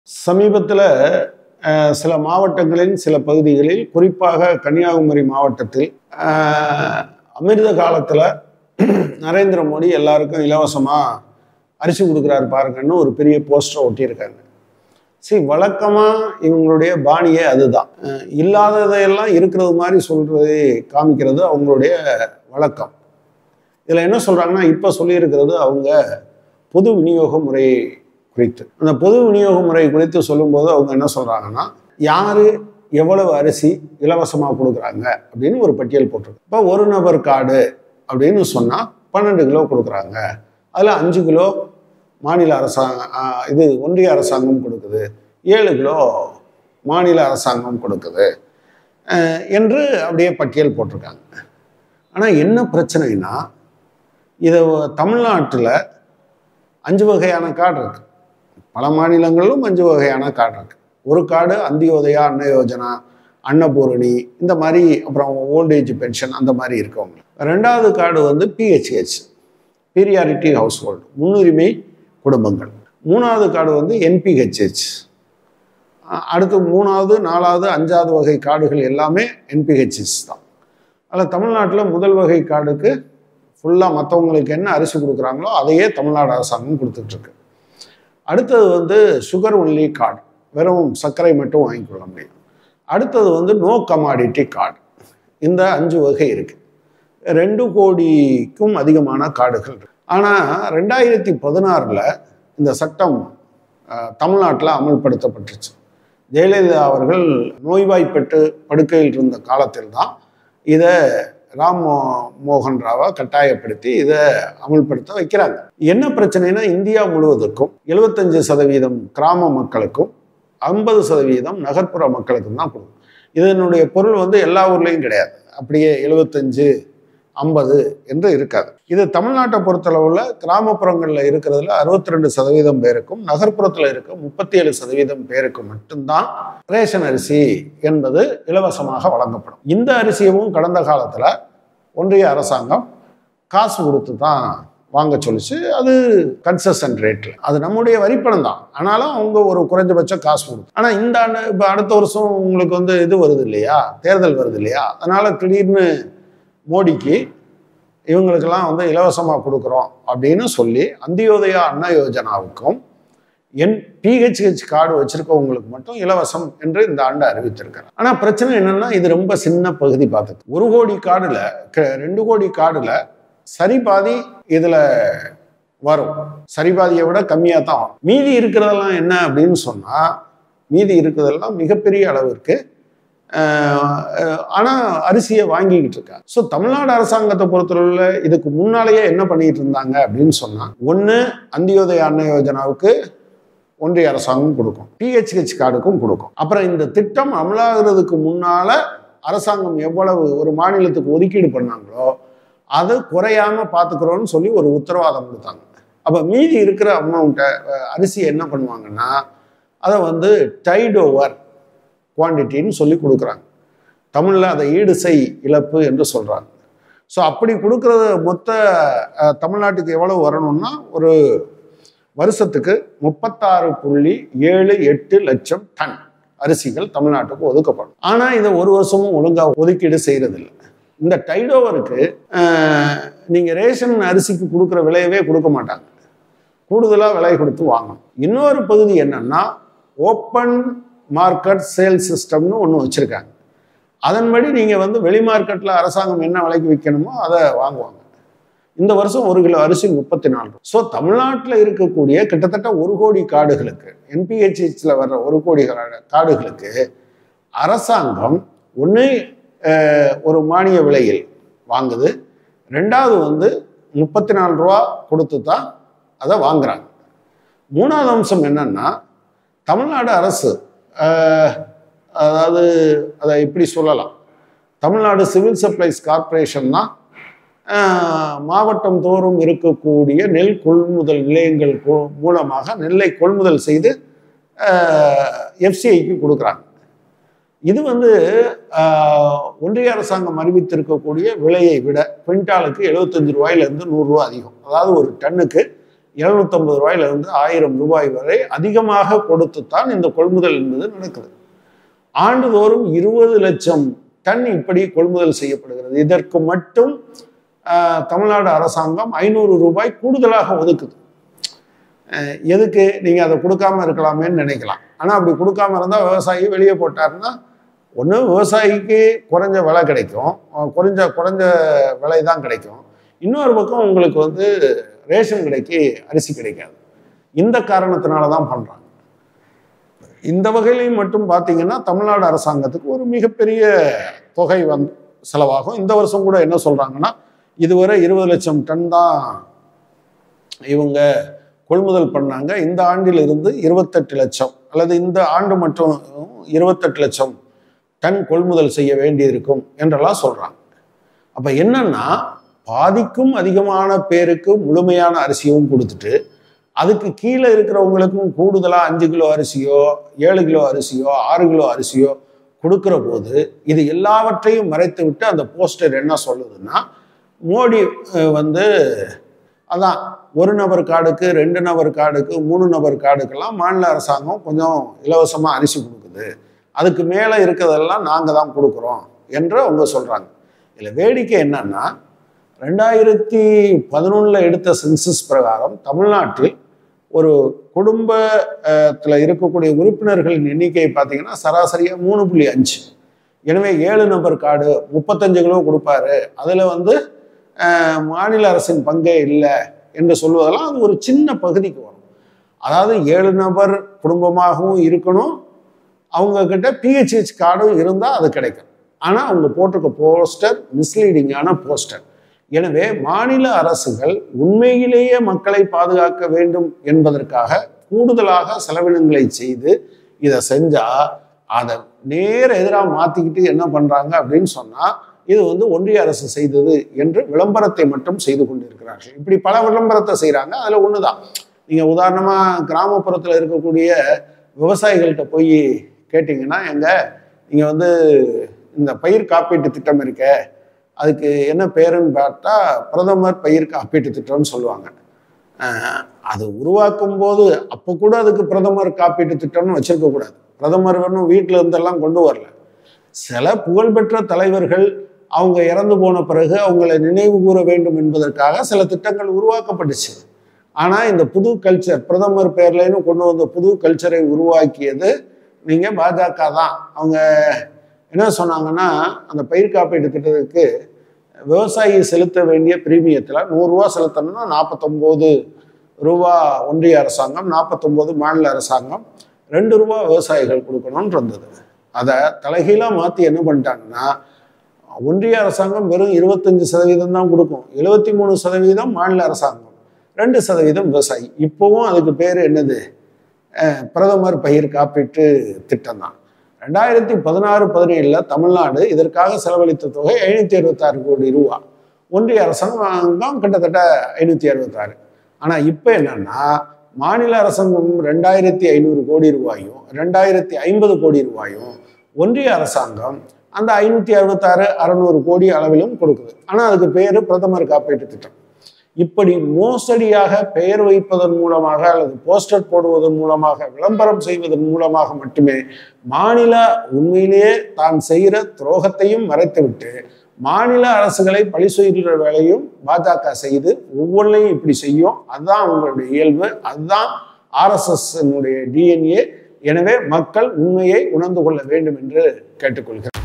சமீபத்தில் சில மாவட்டங்களின் சில பகுதிகளில் குறிப்பாக கன்னியாகுமரி மாவட்டத்தில் அஹ், அமிர்த காலத்தில் நரேந்திர மோடி எல்லாருக்கும் இலவசமாக அரிசி கொடுக்குறாரு பாருங்கன்னு ஒரு பெரிய போஸ்டரை ஒட்டியிருக்காங்க சரி வழக்கமாக இவங்களுடைய பாணியே அதுதான் அஹ், இல்லாததையெல்லாம் இருக்கிறது மாதிரி சொல்றது காமிக்கிறது அவங்களுடைய வழக்கம் இதில் என்ன சொல்கிறாங்கன்னா இப்போ சொல்லியிருக்கிறது அவங்க பொது விநியோக முறை குறித்து அந்த பொது விநியோக முறை குறித்து சொல்லும்போது அவங்க என்ன சொல்கிறாங்கன்னா யார் எவ்வளவு அரிசி இலவசமாக கொடுக்குறாங்க அப்படின்னு ஒரு பட்டியல் போட்டிருக்கு இப்போ ஒரு நபர் கார்டு அப்படின்னு சொன்னால் பன்னெண்டு கிலோ கொடுக்குறாங்க அதில் அஞ்சு கிலோ மாநில அரசாங்கம் ஆஹ், இது ஒன்றிய அரசாங்கம் கொடுக்குது ஏழு கிலோ மாநில அரசாங்கம் கொடுக்குது அஹ், என்று அப்படியே பட்டியல் போட்டிருக்காங்க ஆனால் என்ன பிரச்சனைனா இதை தமிழ்நாட்டில் அஞ்சு வகையான கார்டு இருக்கு பல மாநிலங்களிலும் அஞ்சு வகையான கார்டு இருக்கு ஒரு கார்டு அந்தியோதயா அன்ன யோஜனா அன்னபூரணி இந்த மாதிரி அப்புறம் ஓல்டேஜ் பென்ஷன் அந்த மாதிரி இருக்கவங்க ரெண்டாவது கார்டு வந்து பிஹெச்ஹெச் பீரியாரிட்டி ஹவுஸ் ஹோல்டு முன்னுரிமை குடும்பங்கள் மூணாவது கார்டு வந்து என்பிஹெச்ஹெச் அடுத்து மூணாவது நாலாவது அஞ்சாவது வகை கார்டுகள் எல்லாமே என்பிஹெச்எஸ் தான் அதில் தமிழ்நாட்டில் முதல் வகை கார்டுக்கு ஃபுல்லாக மற்றவங்களுக்கு என்ன அரிசி கொடுக்குறாங்களோ அதையே தமிழ்நாடு அரசாங்கம் கொடுத்துட்டு இருக்கு அடுத்தது வந்து சுகர் ஒன்லி கார்டு வெறும் சர்க்கரை மட்டும் வாங்கிக்கொள்ள முடியும் அடுத்தது வந்து நோ கமாடிட்டி கார்டு இந்த அஞ்சு வகை இருக்கு ரெண்டு கோடிக்கும் அதிகமான கார்டுகள் இருக்கு ஆனால் ரெண்டாயிரத்தி பதினாறில் இந்த சட்டம் தமிழ்நாட்டில் அமல்படுத்தப்பட்டுச்சு ஜெயலலிதா அவர்கள் நோய்வாய்ப்பட்டு படுக்கையில் இருந்த காலத்தில் தான் இதை ராம் மோ- மோகன் ராவை கட்டாயப்படுத்தி இதை அமல்படுத்த வைக்கிறாங்க என்ன பிரச்சனைனா இந்தியா முழுவதற்கும் எழுபத்தஞ்சு சதவீதம் கிராம மக்களுக்கும் ஐம்பது சதவீதம் நகர்ப்புற மக்களுக்கும் தான் கொடுக்கும் இதனுடைய பொருள் வந்து எல்லா ஊர்லேயும் கிடையாது அப்படியே எழுபத்தஞ்சு ஐம்பது என்று இருக்காது இது தமிழ்நாட்டை பொறுத்தளவில் கிராமப்புறங்களில் இருக்கிறதுல அறுபத்தி ரெண்டு சதவீதம் பேருக்கும் நகர்ப்புறத்தில் இருக்க முப்பத்தி ஏழு சதவீதம் பேருக்கு மட்டும்தான் ரேஷன் அரிசி என்பது இலவசமாக வழங்கப்படும் இந்த அரிசியவும் கடந்த காலத்தில் ஒன்றிய அரசாங்கம் காசு கொடுத்து தான் வாங்க சொல்லிச்சு அது கன்செஷன் ரேட்டில் அது நம்முடைய வரிப்பணம் தான் ஆனாலும் அவங்க ஒரு குறைஞ்சபட்ச காசு கொடுக்கும் ஆனால் இந்த ஆண்டு இப்போ அடுத்த வருஷம் உங்களுக்கு வந்து இது வருது இல்லையா தேர்தல் வருது இல்லையா அதனால திடீர்னு மோடிக்கு இவங்களுக்கெல்லாம் வந்து இலவசமாக கொடுக்குறோம் அப்படின்னு சொல்லி அந்தியோதயா அன்ன யோஜனாவுக்கும் என் பிஹெச்ஹெச் கார்டு வச்சிருக்கவங்களுக்கு மட்டும் இலவசம் என்று இந்த ஆண்டு அறிவித்திருக்காங்க ஆனால் பிரச்சனை என்னன்னா இது ரொம்ப சின்ன பகுதி பார்த்துக்கு ஒரு கோடி கார்டில் ரெண்டு கோடி கார்டில் சரி பாதி இதில் வரும் சரி பாதியை விட கம்மியாக தான் வரும் மீதி இருக்கிறதெல்லாம் என்ன அப்படின்னு சொன்னால் மீதி இருக்கிறதெல்லாம் மிகப்பெரிய அளவிற்கு ஆனால் அரிசியை வாங்கிக்கிட்டு இருக்காங்க ஸோ தமிழ்நாடு அரசாங்கத்தை பொறுத்தளவில் இதுக்கு முன்னாலேயே என்ன பண்ணிட்டு இருந்தாங்க அப்படின்னு சொன்னால் ஒன்று அந்தியோதய அன்ன யோஜனாவுக்கு ஒன்றிய அரசாங்கம் கொடுக்கும் பிஹெச்ஹெச் கார்டுக்கும் கொடுக்கும் அப்புறம் இந்த திட்டம் அமலாகிறதுக்கு முன்னால அரசாங்கம் எவ்வளவு ஒரு மாநிலத்துக்கு ஒதுக்கீடு பண்ணாங்களோ அது குறையாம பார்த்துக்கிறோன்னு சொல்லி ஒரு உத்தரவாதம் கொடுத்தாங்க அப்போ மீதி இருக்கிற அமௌண்ட்டை அரிசி என்ன பண்ணுவாங்கன்னா அதை வந்து டைட் ஓவர் குவான்டிட்டின்னு சொல்லி கொடுக்குறாங்க தமிழில் அதை ஈடு செய் இழப்பு என்று சொல்கிறாங்க ஸோ அப்படி கொடுக்குறது மொத்த அஹ், தமிழ்நாட்டுக்கு எவ்வளவு வரணும்னா ஒரு வருஷத்துக்கு முப்பத்தாறு புள்ளி ஏழு எட்டு லட்சம் டன் அரிசிகள் தமிழ்நாட்டுக்கு ஒதுக்கப்படும் ஆனால் இதை ஒரு வருஷமும் ஒழுங்காக ஒதுக்கீடு செய்கிறதில்ல இந்த டைடோவருக்கு நீங்கள் ரேஷன் அரிசிக்கு கொடுக்குற விலையவே கொடுக்க மாட்டாங்க கூடுதலாக விலை கொடுத்து வாங்கணும் இன்னொரு பகுதி என்னன்னா ஓப்பன் மார்க்கெட் சேல் சிஸ்டம்னு ஒன்று வச்சுருக்காங்க அதன்படி நீங்கள் வந்து வெளி மார்க்கெட்டில் அரசாங்கம் என்ன விலைக்கு விற்கணுமோ அதை வாங்குவாங்க இந்த வருஷம் ஒரு கிலோ அரிசி முப்பத்தி நாலு ஸோ தமிழ்நாட்டில் இருக்கக்கூடிய கிட்டத்தட்ட ஒரு கோடி காடுகளுக்கு என்பிஹெச்ஹெச்சில் வர்ற ஒரு கோடி கா- காடுகளுக்கு அரசாங்கம் ஒன்று ஒரு மானிய விலையில் வாங்குது ரெண்டாவது வந்து முப்பத்தி நாலு ரூபா கொடுத்து தான் அதை வாங்குறாங்க மூணாவது அம்சம் என்னன்னா தமிழ்நாடு அரசு அஹ், அதாவது அதை இப்படி சொல்லலாம் தமிழ்நாடு சிவில் சப்ளைஸ் கார்ப்பரேஷன் தான் ஆஹ், மாவட்டம் தோறும் இருக்கக்கூடிய நெல் கொள்முதல் நிலையங்கள் கொ- மூலமாக நெல்லை கொள்முதல் செய்து எஃப்சிஐக்கு கொடுக்குறாங்க இது வந்து ஆஹ், ஒன்றிய அரசாங்கம் அறிவித்திருக்கக்கூடிய விலையை விட குவிண்டாலுக்கு எழுபத்தஞ்சு ரூபாயிலிருந்து நூறுரூவா அதிகம் அதாவது ஒரு டன்னுக்கு எழுநூத்தம்பது ரூபாயிலிருந்து ஆயிரம் ரூபாய் வரை அதிகமாக கொடுத்துத்தான் இந்த கொள்முதல் என்பது நடக்குது ஆண்டுதோறும் இருபது லட்சம் டன் இப்படி கொள்முதல் செய்யப்படுகிறது இதற்கு மட்டும் ஆஹ், தமிழ்நாடு அரசாங்கம் ஐநூறு ரூபாய் கூடுதலாக ஒதுக்குது அஹ், எதுக்கு நீங்கள் அதை கொடுக்காம இருக்கலாமேன்னு நினைக்கலாம் ஆனால் அப்படி கொடுக்காம இருந்தால் விவசாயி வெளியே போட்டாருன்னா ஒன்று விவசாயிக்கு குறைஞ்ச விலை கிடைக்கும் அஹ், குறைஞ்ச குறைஞ்ச விலை தான் கிடைக்கும் இன்னொரு பக்கம் உங்களுக்கு வந்து ரேஷன் கடைக்கு அரிசி கிடைக்காது இந்த காரணத்தினால தான் பண்ணுறாங்க இந்த வகையிலையும் மட்டும் பார்த்தீங்கன்னா தமிழ்நாடு அரசாங்கத்துக்கு ஒரு மிகப்பெரிய தொகை வந்து செலவாகும் இந்த வருஷம் கூட என்ன சொல்கிறாங்கன்னா இதுவரை இருபது லட்சம் டன் தான் இவங்க கொள்முதல் பண்ணாங்க இந்த ஆண்டிலிருந்து இருபத்தெட்டு லட்சம் அல்லது இந்த ஆண்டு மட்டும் இருபத்தெட்டு லட்சம் டன் கொள்முதல் செய்ய வேண்டியிருக்கும் என்றெல்லாம் சொல்கிறாங்க அப்போ என்னன்னா பாதிக்கும் அதிகமான பேருக்கு முழுமையான அரிசியும் கொடுத்துட்டு அதுக்கு கீழே இருக்கிறவங்களுக்கும் கூடுதலாக அஞ்சு கிலோ அரிசியோ ஏழு கிலோ அரிசியோ ஆறு கிலோ அரிசியோ கொடுக்கிற போது இது எல்லாவற்றையும் மறைத்து விட்டு அந்த போஸ்டர் என்ன சொல்லுதுன்னா மோடி அஹ், வந்து அதான் ஒரு நபர் கார்டுக்கு ரெண்டு நபர் கார்டுக்கு மூணு நபர் கார்டுக்கெல்லாம் மாநில அரசாங்கம் கொஞ்சம் இலவசமாக அரிசி கொடுக்குது அதுக்கு மேலே இருக்கிறதெல்லாம் நாங்கள் தான் கொடுக்குறோம் என்று அவங்க சொல்கிறாங்க இதில் வேடிக்கை என்னன்னா ரெண்டாயிரத்தி பதினொன்றில் எடுத்த சென்சஸ் பிரகாரம் தமிழ்நாட்டில் ஒரு குடும்பத்தில் இருக்கக்கூடிய உறுப்பினர்களின் எண்ணிக்கை பார்த்தீங்கன்னா சராசரியாக மூணு புள்ளி அஞ்சு எனவே ஏழு நபர் கார்டு முப்பத்தஞ்சு கிலோ கொடுப்பாரு அதில் வந்து அஹ், மாநில அரசின் பங்கே இல்லை என்று சொல்வதெல்லாம் அது ஒரு சின்ன பகுதிக்கு வரும் அதாவது ஏழு நபர் குடும்பமாகவும் இருக்கணும் அவங்க கிட்ட பிஹெச்ஹெச் கார்டும் இருந்தால் அது கிடைக்கும் ஆனால் அவங்க போட்டிருக்க போஸ்டர் மிஸ்லீடிங்கான போஸ்டர் எனவே மாநில அரசுகள் உண்மையிலேயே மக்களை பாதுகாக்க வேண்டும் என்பதற்காக கூடுதலாக செலவினங்களை செய்து இதை செஞ்சா அதை நேர எதிராக மாற்றிக்கிட்டு என்ன பண்ணுறாங்க அப்படின்னு சொன்னால் இது வந்து ஒன்றிய அரசு செய்தது என்று விளம்பரத்தை மட்டும் செய்து கொண்டிருக்கிறார்கள் இப்படி பல விளம்பரத்தை செய்கிறாங்க அதில் ஒன்று தான் நீங்கள் உதாரணமாக கிராமப்புறத்தில் இருக்கக்கூடிய விவசாயிகள்கிட்ட போய் கேட்டிங்கன்னா எங்க நீங்கள் வந்து இந்த பயிர் காப்பீட்டு திட்டம் இருக்கே அதுக்கு என்ன பேருன்னு பார்த்தா பிரதமர் பயிர் காப்பீட்டு திட்டம்னு சொல்லுவாங்க அஹ் அது உருவாக்கும் போது அப்போ கூட அதுக்கு பிரதமர் காப்பீட்டு திட்டம்னு வச்சிருக்க கூடாது பிரதமர் ஒன்றும் வீட்டில் இருந்தெல்லாம் கொண்டு வரல சில புகழ்பெற்ற தலைவர்கள் அவங்க இறந்து போன பிறகு அவங்களை நினைவு கூற வேண்டும் என்பதற்காக சில திட்டங்கள் உருவாக்கப்பட்டுச்சு ஆனால் இந்த புது கல்ச்சர் பிரதமர் பேர்லேன்னு கொண்டு வந்த புது கல்ச்சரை உருவாக்கியது நீங்கள் பாஜக தான் அவங்க என்ன சொன்னாங்கன்னா அந்த பயிர் காப்பீட்டு திட்டத்துக்கு விவசாயி செலுத்த வேண்டிய பிரீமியத்தில் நூறுரூவா செலுத்தணும்னா நாற்பத்தொம்போது ரூபா ஒன்றிய அரசாங்கம் நாற்பத்தொம்போது மாநில அரசாங்கம் ரெண்டு ரூபா விவசாயிகள் கொடுக்கணும்னு இருந்தது அதை தலைகீழாக மாற்றி என்ன பண்ணிட்டாங்கன்னா ஒன்றிய அரசாங்கம் வெறும் இருபத்தஞ்சு சதவீதம் தான் கொடுக்கும் எழுபத்தி மூணு சதவீதம் மாநில அரசாங்கம் ரெண்டு சதவீதம் விவசாயி இப்போவும் அதுக்கு பேர் என்னது அஹ் பிரதமர் பயிர் காப்பீட்டு திட்டம் தான் ரெண்டாயிரத்தி பதினாறு பதினேழில் தமிழ்நாடு இதற்காக செலவழித்த தொகை ஐநூற்றி அறுபத்தாறு கோடி ரூபா ஒன்றிய அரசாங்கம் கிட்டத்தட்ட ஐநூற்றி அறுபத்தாறு ஆனால் இப்போ என்னன்னா மாநில அரசாங்கம் ரெண்டாயிரத்தி ஐநூறு கோடி ரூபாயும் ரெண்டாயிரத்தி ஐம்பது கோடி ரூபாயும் ஒன்றிய அரசாங்கம் அந்த ஐநூற்றி அறுபத்தாறு அறநூறு கோடி அளவிலும் கொடுக்குது ஆனால் அதுக்கு பேர் பிரதமர் காப்பீட்டு திட்டம் இப்படி மோசடியாக பெயர் வைப்பதன் மூலமாக அல்லது போஸ்டர் போடுவதன் மூலமாக விளம்பரம் செய்வதன் மூலமாக மட்டுமே மாநில உண்மையிலேயே தான் செய்கிற துரோகத்தையும் மறைத்துவிட்டு மாநில அரசுகளை பழி செய்கிற வேலையும் பாஜக செய்து ஒவ்வொன்றையும் இப்படி செய்யும் அதுதான் அவங்களுடைய இயல்பு அதுதான் ஆர்எஸ்எஸ் டிஎன்ஏ எனவே மக்கள் உண்மையை உணர்ந்து கொள்ள வேண்டும் என்று கேட்டுக்கொள்கிறேன்